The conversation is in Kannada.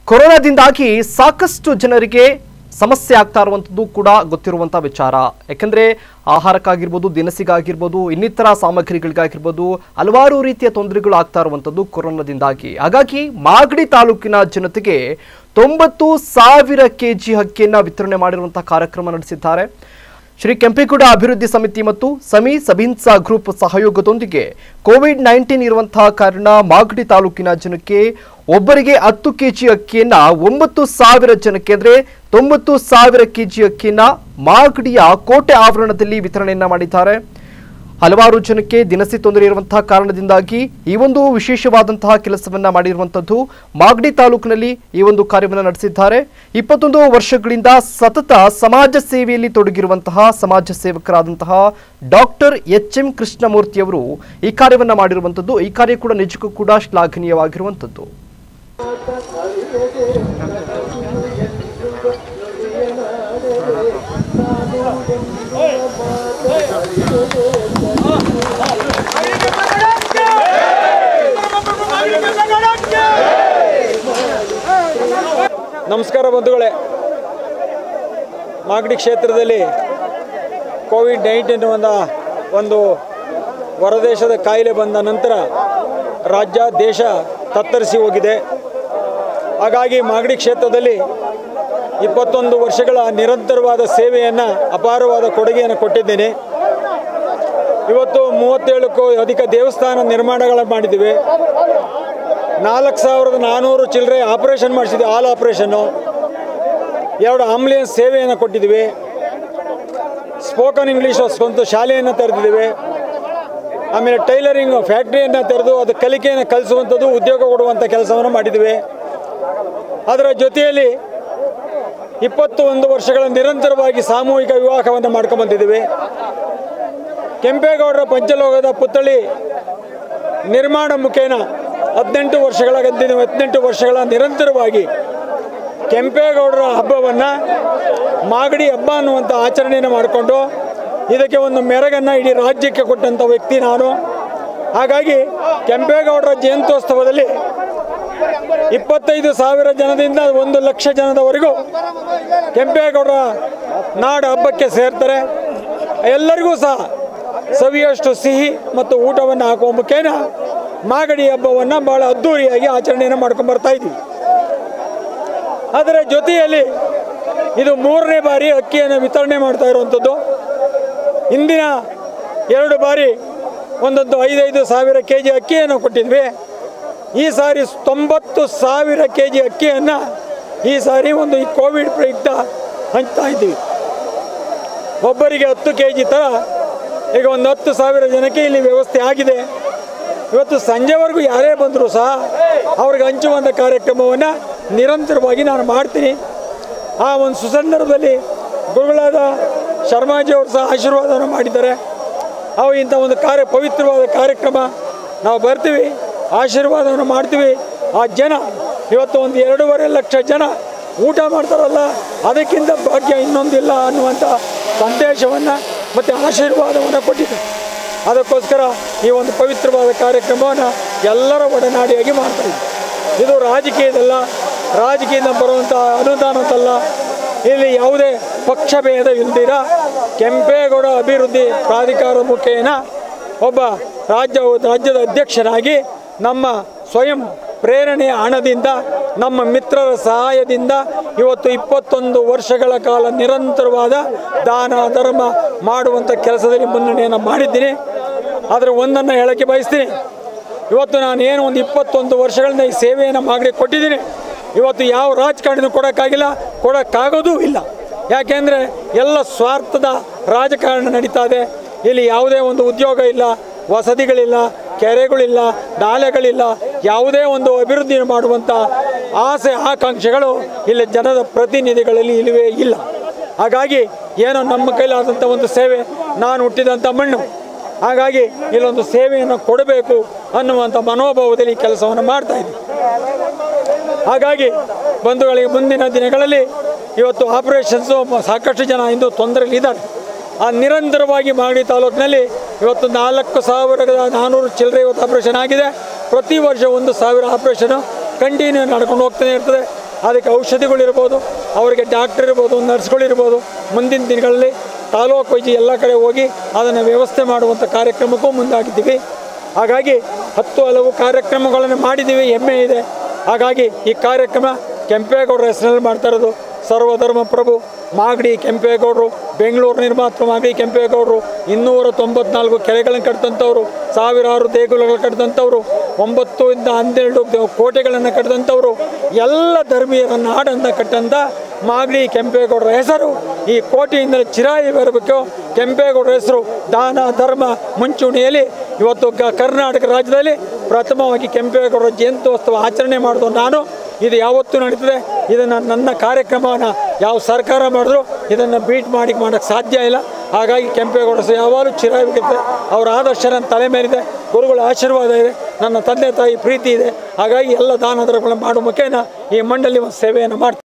ಕೊರೋನಾದಿಂದಾಗಿ ಸಾಕಷ್ಟು ಜನರಿಗೆ ಸಮಸ್ಯೆ ಆಗ್ತಾ ಇರುವಂಥದ್ದು ಕೂಡ ಗೊತ್ತಿರುವಂಥ ವಿಚಾರ ಯಾಕಂದ್ರೆ ಆಹಾರಕ್ಕಾಗಿರ್ಬೋದು ದಿನಸಿಗಾಗಿರ್ಬೋದು ಇನ್ನಿತರ ಸಾಮಗ್ರಿಗಳಿಗಾಗಿರ್ಬೋದು ಹಲವಾರು ರೀತಿಯ ತೊಂದರೆಗಳು ಆಗ್ತಾ ಇರುವಂಥದ್ದು ಕೊರೋನಾದಿಂದಾಗಿ ಹಾಗಾಗಿ ಮಾಗಡಿ ತಾಲೂಕಿನ ಜನತೆಗೆ ತೊಂಬತ್ತು ಸಾವಿರ ಕೆ ಜಿ ಅಕ್ಕಿಯನ್ನು ವಿತರಣೆ ಮಾಡಿರುವಂತಹ ಕಾರ್ಯಕ್ರಮ ನಡೆಸಿದ್ದಾರೆ ಶ್ರೀ ಕೆಂಪೇಗೌಡ ಅಭಿವೃದ್ಧಿ ಸಮಿತಿ ಮತ್ತು ಸಮಿ ಸಬಿನ್ಸಾ ಗ್ರೂಪ್ ಸಹಯೋಗದೊಂದಿಗೆ ಕೋವಿಡ್ ನೈನ್ಟೀನ್ ಇರುವಂತಹ ಕಾರಣ ಮಾಗಡಿ ತಾಲೂಕಿನ ಜನಕ್ಕೆ ಒಬ್ಬರಿಗೆ ಹತ್ತು ಕೆಜಿ ಅಕ್ಕಿಯನ್ನ ಒಂಬತ್ತು ಸಾವಿರ ಜನಕ್ಕೆ ಅಂದ್ರೆ ತೊಂಬತ್ತು ಸಾವಿರ ಕೆಜಿ ಅಕ್ಕಿಯನ್ನ ಮಾಗಡಿಯ ಕೋಟೆ ಆವರಣದಲ್ಲಿ ವಿತರಣೆಯನ್ನ ಮಾಡಿದ್ದಾರೆ ಹಲವಾರು ಜನಕ್ಕೆ ದಿನಸಿ ತೊಂದರೆ ಇರುವಂತಹ ಕಾರಣದಿಂದಾಗಿ ಈ ಒಂದು ವಿಶೇಷವಾದಂತಹ ಕೆಲಸವನ್ನ ಮಾಡಿರುವಂತದ್ದು ಮಾಗಡಿ ತಾಲೂಕಿನಲ್ಲಿ ಈ ಒಂದು ಕಾರ್ಯವನ್ನು ನಡೆಸಿದ್ದಾರೆ ಇಪ್ಪತ್ತೊಂದು ವರ್ಷಗಳಿಂದ ಸತತ ಸಮಾಜ ಸೇವೆಯಲ್ಲಿ ತೊಡಗಿರುವಂತಹ ಸಮಾಜ ಸೇವಕರಾದಂತಹ ಡಾಕ್ಟರ್ ಎಚ್ ಎಂ ಕೃಷ್ಣಮೂರ್ತಿಯವರು ಈ ಕಾರ್ಯವನ್ನ ಮಾಡಿರುವಂತದ್ದು ಈ ಕಾರ್ಯ ಕೂಡ ನಿಜಕ್ಕೂ ಕೂಡ ಶ್ಲಾಘನೀಯವಾಗಿರುವಂತದ್ದು ನಮಸ್ಕಾರ ಬಂಧುಗಳೇ ಮಾಗಡಿ ಕ್ಷೇತ್ರದಲ್ಲಿ ಕೋವಿಡ್ ನೈನ್ಟೀನ್ ಒಂದು ಒಂದು ಹೊರದೇಶದ ಕಾಯಿಲೆ ಬಂದ ನಂತರ ರಾಜ್ಯ ದೇಶ ತತ್ತರಿಸಿ ಹೋಗಿದೆ ಹಾಗಾಗಿ ಮಾಗಡಿ ಕ್ಷೇತ್ರದಲ್ಲಿ ಇಪ್ಪತ್ತೊಂದು ವರ್ಷಗಳ ನಿರಂತರವಾದ ಸೇವೆಯನ್ನು ಅಪಾರವಾದ ಕೊಡುಗೆಯನ್ನು ಕೊಟ್ಟಿದ್ದೇನೆ ಇವತ್ತು ಮೂವತ್ತೇಳಕ್ಕೂ ಅಧಿಕ ದೇವಸ್ಥಾನ ನಿರ್ಮಾಣಗಳ ಮಾಡಿದ್ದೀವಿ ನಾಲ್ಕು ಸಾವಿರದ ನಾನ್ನೂರು ಚಿಲ್ಲರೆ ಆಪರೇಷನ್ ಮಾಡಿಸಿದ್ವಿ ಆಲ್ ಆಪರೇಷನ್ನು ಎರಡು ಆಂಬುಲೆನ್ಸ್ ಸೇವೆಯನ್ನು ಕೊಟ್ಟಿದ್ದೀವಿ ಸ್ಪೋಕನ್ ಇಂಗ್ಲೀಷ್ ಸ್ವಂತ ಶಾಲೆಯನ್ನು ತೆರೆದಿದ್ದೀವಿ ಆಮೇಲೆ ಟೈಲರಿಂಗ್ ಫ್ಯಾಕ್ಟ್ರಿಯನ್ನು ತೆರೆದು ಅದು ಕಲಿಕೆಯನ್ನು ಕಲಿಸುವಂಥದ್ದು ಉದ್ಯೋಗ ಕೊಡುವಂಥ ಕೆಲಸವನ್ನು ಮಾಡಿದ್ದೀವಿ ಅದರ ಜೊತೆಯಲ್ಲಿ ಇಪ್ಪತ್ತು ಒಂದು ವರ್ಷಗಳ ನಿರಂತರವಾಗಿ ಸಾಮೂಹಿಕ ವಿವಾಹವನ್ನು ಮಾಡ್ಕೊಂಬಂದಿದ್ದೀವಿ ಕೆಂಪೇಗೌಡರ ಪಂಚಲೋಕದ ಪುತ್ಥಳಿ ನಿರ್ಮಾಣ ಮುಖೇನ ಹದಿನೆಂಟು ವರ್ಷಗಳ ಗಂದಿನ ಹದಿನೆಂಟು ವರ್ಷಗಳ ನಿರಂತರವಾಗಿ ಕೆಂಪೇಗೌಡರ ಹಬ್ಬವನ್ನು ಮಾಗಡಿ ಹಬ್ಬ ಅನ್ನುವಂಥ ಆಚರಣೆಯನ್ನು ಮಾಡಿಕೊಂಡು ಇದಕ್ಕೆ ಒಂದು ಮೆರಗನ್ನು ಇಡೀ ರಾಜ್ಯಕ್ಕೆ ಕೊಟ್ಟಂಥ ವ್ಯಕ್ತಿ ನಾನು ಹಾಗಾಗಿ ಕೆಂಪೇಗೌಡರ ಜಯಂತ್ಯೋತ್ಸವದಲ್ಲಿ ಇಪ್ಪತ್ತೈದು ಸಾವಿರ ಜನದಿಂದ ಒಂದು ಲಕ್ಷ ಜನದವರೆಗೂ ಕೆಂಪೇಗೌಡರ ನಾಡ ಹಬ್ಬಕ್ಕೆ ಸೇರ್ತಾರೆ ಎಲ್ಲರಿಗೂ ಸಹ ಸವಿಯಷ್ಟು ಸಿಹಿ ಮತ್ತು ಊಟವನ್ನು ಹಾಕುವ ಮುಖೇನ ಮಾಗಡಿ ಹಬ್ಬವನ್ನು ಭಾಳ ಅದ್ಧೂರಿಯಾಗಿ ಆಚರಣೆಯನ್ನು ಮಾಡ್ಕೊಂಡು ಬರ್ತಾ ಇದ್ವಿ ಅದರ ಜೊತೆಯಲ್ಲಿ ಇದು ಮೂರನೇ ಬಾರಿ ಅಕ್ಕಿಯನ್ನು ವಿತರಣೆ ಮಾಡ್ತಾ ಇರುವಂಥದ್ದು ಇಂದಿನ ಎರಡು ಬಾರಿ ಒಂದೊಂದು ಐದೈದು ಸಾವಿರ ಕೆ ಜಿ ಅಕ್ಕಿಯನ್ನು ಕೊಟ್ಟಿದ್ವಿ ಈ ಸಾರಿ ತೊಂಬತ್ತು ಸಾವಿರ ಕೆ ಜಿ ಅಕ್ಕಿಯನ್ನು ಈ ಸಾರಿ ಒಂದು ಈ ಕೋವಿಡ್ ಪ್ರಯುಕ್ತ ಹಂಚ್ತಾ ಇದ್ದೀವಿ ಒಬ್ಬರಿಗೆ ಹತ್ತು ಕೆ ಜಿ ಥರ ಈಗ ಒಂದು ಹತ್ತು ಸಾವಿರ ಜನಕ್ಕೆ ಇಲ್ಲಿ ವ್ಯವಸ್ಥೆ ಆಗಿದೆ ಇವತ್ತು ಸಂಜೆವರೆಗೂ ಯಾರೇ ಬಂದರೂ ಸಹ ಅವ್ರಿಗೆ ಹಂಚುವಂಥ ಕಾರ್ಯಕ್ರಮವನ್ನು ನಿರಂತರವಾಗಿ ನಾನು ಮಾಡ್ತೀನಿ ಆ ಒಂದು ಸುಸಂದರ್ಭದಲ್ಲಿ ಗುರುಗಳಾದ ಶರ್ಮಾಜಿ ಅವರು ಸಹ ಆಶೀರ್ವಾದವನ್ನು ಮಾಡಿದ್ದಾರೆ ಅವು ಇಂಥ ಒಂದು ಕಾರ್ಯ ಪವಿತ್ರವಾದ ಕಾರ್ಯಕ್ರಮ ನಾವು ಬರ್ತೀವಿ ಆಶೀರ್ವಾದವನ್ನು ಮಾಡ್ತೀವಿ ಆ ಜನ ಇವತ್ತು ಒಂದು ಎರಡೂವರೆ ಲಕ್ಷ ಜನ ಊಟ ಮಾಡ್ತಾರಲ್ಲ ಅದಕ್ಕಿಂತ ಭಾಗ್ಯ ಇನ್ನೊಂದಿಲ್ಲ ಅನ್ನುವಂಥ ಸಂದೇಶವನ್ನು ಮತ್ತು ಆಶೀರ್ವಾದವನ್ನು ಕೊಟ್ಟಿದೆ ಅದಕ್ಕೋಸ್ಕರ ಈ ಒಂದು ಪವಿತ್ರವಾದ ಕಾರ್ಯಕ್ರಮವನ್ನು ಎಲ್ಲರ ಒಡನಾಡಿಯಾಗಿ ಮಾಡ್ತಾಯಿದ್ವಿ ಇದು ರಾಜಕೀಯದಲ್ಲ ರಾಜಕೀಯದಿಂದ ಬರುವಂಥ ಅನುದಾನದಲ್ಲ ಇಲ್ಲಿ ಯಾವುದೇ ಪಕ್ಷಭೇದ ಇಲ್ದಿರ ಕೆಂಪೇಗೌಡ ಅಭಿವೃದ್ಧಿ ಪ್ರಾಧಿಕಾರ ಮುಖೇನ ಒಬ್ಬ ರಾಜ್ಯ ರಾಜ್ಯದ ಅಧ್ಯಕ್ಷರಾಗಿ ನಮ್ಮ ಸ್ವಯಂ ಪ್ರೇರಣೆಯ ಹಣದಿಂದ ನಮ್ಮ ಮಿತ್ರರ ಸಹಾಯದಿಂದ ಇವತ್ತು ಇಪ್ಪತ್ತೊಂದು ವರ್ಷಗಳ ಕಾಲ ನಿರಂತರವಾದ ದಾನ ಧರ್ಮ ಮಾಡುವಂಥ ಕೆಲಸದಲ್ಲಿ ಮುನ್ನಡೆಯನ್ನು ಮಾಡಿದ್ದೀನಿ ಆದರೆ ಒಂದನ್ನು ಹೇಳೋಕ್ಕೆ ಬಯಸ್ತೀನಿ ಇವತ್ತು ನಾನು ಏನು ಒಂದು ಇಪ್ಪತ್ತೊಂದು ವರ್ಷಗಳಿಂದ ಈ ಸೇವೆಯನ್ನು ಮಾಡಿ ಕೊಟ್ಟಿದ್ದೀನಿ ಇವತ್ತು ಯಾವ ರಾಜಕಾರಣಿನೂ ಕೊಡೋಕ್ಕಾಗಿಲ್ಲ ಕೊಡೋಕ್ಕಾಗೋದೂ ಇಲ್ಲ ಯಾಕೆಂದರೆ ಎಲ್ಲ ಸ್ವಾರ್ಥದ ರಾಜಕಾರಣ ನಡೀತಾ ಇದೆ ಇಲ್ಲಿ ಯಾವುದೇ ಒಂದು ಉದ್ಯೋಗ ಇಲ್ಲ ವಸತಿಗಳಿಲ್ಲ ಕೆರೆಗಳಿಲ್ಲ ನಾಲೆಗಳಿಲ್ಲ ಯಾವುದೇ ಒಂದು ಅಭಿವೃದ್ಧಿ ಮಾಡುವಂಥ ಆಸೆ ಆಕಾಂಕ್ಷೆಗಳು ಇಲ್ಲಿ ಜನದ ಪ್ರತಿನಿಧಿಗಳಲ್ಲಿ ಇಲ್ಲವೇ ಇಲ್ಲ ಹಾಗಾಗಿ ಏನೋ ನಮ್ಮ ಕೈಲಾದಂಥ ಒಂದು ಸೇವೆ ನಾನು ಹುಟ್ಟಿದಂಥ ಮಣ್ಣು ಹಾಗಾಗಿ ಇಲ್ಲೊಂದು ಸೇವೆಯನ್ನು ಕೊಡಬೇಕು ಅನ್ನುವಂಥ ಮನೋಭಾವದಲ್ಲಿ ಈ ಕೆಲಸವನ್ನು ಮಾಡ್ತಾ ಇದ್ವಿ ಹಾಗಾಗಿ ಬಂಧುಗಳಿಗೆ ಮುಂದಿನ ದಿನಗಳಲ್ಲಿ ಇವತ್ತು ಆಪರೇಷನ್ಸು ಸಾಕಷ್ಟು ಜನ ಇಂದು ತೊಂದರೆಯಲ್ಲಿದ್ದಾರೆ ಆ ನಿರಂತರವಾಗಿ ಮಾಗಡಿ ತಾಲೂಕಿನಲ್ಲಿ ಇವತ್ತು ನಾಲ್ಕು ಸಾವಿರದ ನಾನ್ನೂರು ಚಿಲ್ಲರೆ ಇವತ್ತು ಆಪರೇಷನ್ ಆಗಿದೆ ಪ್ರತಿ ವರ್ಷ ಒಂದು ಸಾವಿರ ಆಪರೇಷನು ಕಂಟಿನ್ಯೂ ನಡ್ಕೊಂಡು ಹೋಗ್ತಾನೆ ಇರ್ತದೆ ಅದಕ್ಕೆ ಔಷಧಿಗಳಿರ್ಬೋದು ಅವರಿಗೆ ಡಾಕ್ಟರ್ ಇರ್ಬೋದು ನರ್ಸ್ಗಳಿರ್ಬೋದು ಮುಂದಿನ ದಿನಗಳಲ್ಲಿ ತಾಲೂಕು ವೈದ್ಯ ಎಲ್ಲ ಕಡೆ ಹೋಗಿ ಅದನ್ನು ವ್ಯವಸ್ಥೆ ಮಾಡುವಂಥ ಕಾರ್ಯಕ್ರಮಕ್ಕೂ ಮುಂದಾಗಿದ್ದೀವಿ ಹಾಗಾಗಿ ಹತ್ತು ಹಲವು ಕಾರ್ಯಕ್ರಮಗಳನ್ನು ಮಾಡಿದ್ದೀವಿ ಹೆಮ್ಮೆ ಇದೆ ಹಾಗಾಗಿ ಈ ಕಾರ್ಯಕ್ರಮ ಕೆಂಪೇಗೌಡರ ಹೆಸರಲ್ಲಿ ಮಾಡ್ತಾ ಇರೋದು ಸರ್ವಧರ್ಮ ಪ್ರಭು ಮಾಗಡಿ ಕೆಂಪೇಗೌಡರು ಬೆಂಗಳೂರು ನಿರ್ಮಾತೃ ಮಾಗಡಿ ಕೆಂಪೇಗೌಡರು ಇನ್ನೂರ ತೊಂಬತ್ನಾಲ್ಕು ಕೆರೆಗಳನ್ನು ಕಟ್ಟಿದಂಥವ್ರು ಸಾವಿರಾರು ದೇಗುಲಗಳು ಕಟ್ಟಿದಂಥವ್ರು ಒಂಬತ್ತು ಇಂದ ಹನ್ನೆರಡು ದ- ಕೋಟೆಗಳನ್ನು ಕಟ್ಟಿದಂಥವ್ರು ಎಲ್ಲ ಧರ್ಮೀಯರ ನಾಡನ್ನು ಕಟ್ಟಂಥ ಮಾಗಡಿ ಕೆಂಪೇಗೌಡರ ಹೆಸರು ಈ ಕೋಟೆಯಿಂದ ಚಿರಾಯಿ ಬರಬೇಕು ಕೆಂಪೇಗೌಡರ ಹೆಸರು ದಾನ ಧರ್ಮ ಮುಂಚೂಣಿಯಲ್ಲಿ ಇವತ್ತು ಕ- ಕರ್ನಾಟಕ ರಾಜ್ಯದಲ್ಲಿ ಪ್ರಥಮವಾಗಿ ಕೆಂಪೇಗೌಡರ ಜಯಂತ್ಯೋತ್ಸವ ಆಚರಣೆ ಮಾಡೋದು ನಾನು ಇದು ಯಾವತ್ತೂ ನಡೀತದೆ ಇದನ್ನು ನನ್ನ ಕಾರ್ಯಕ್ರಮವನ್ನು ಯಾವ ಸರ್ಕಾರ ಮಾಡಿದ್ರು ಇದನ್ನು ಬೀಟ್ ಮಾಡಿ ಮಾಡೋಕ್ಕೆ ಸಾಧ್ಯ ಇಲ್ಲ ಹಾಗಾಗಿ ಕೆಂಪೇಗೌಡ ಸ ಯಾವಾಗಲೂ ಚಿರಾಗಿರುತ್ತೆ ಅವರ ಆದರ್ಶ ನನ್ನ ತಲೆ ಮೇಲಿದೆ ಗುರುಗಳ ಆಶೀರ್ವಾದ ಇದೆ ನನ್ನ ತಂದೆ ತಾಯಿ ಪ್ರೀತಿ ಇದೆ ಹಾಗಾಗಿ ಎಲ್ಲ ದಾನ ಧರ್ಮಗಳನ್ನು ಮಾಡುವ ಮುಖೇನ ಈ ಮಂಡಳಿ ಒಂದು ಸೇವೆಯನ್ನು ಮಾಡ್ತೀನಿ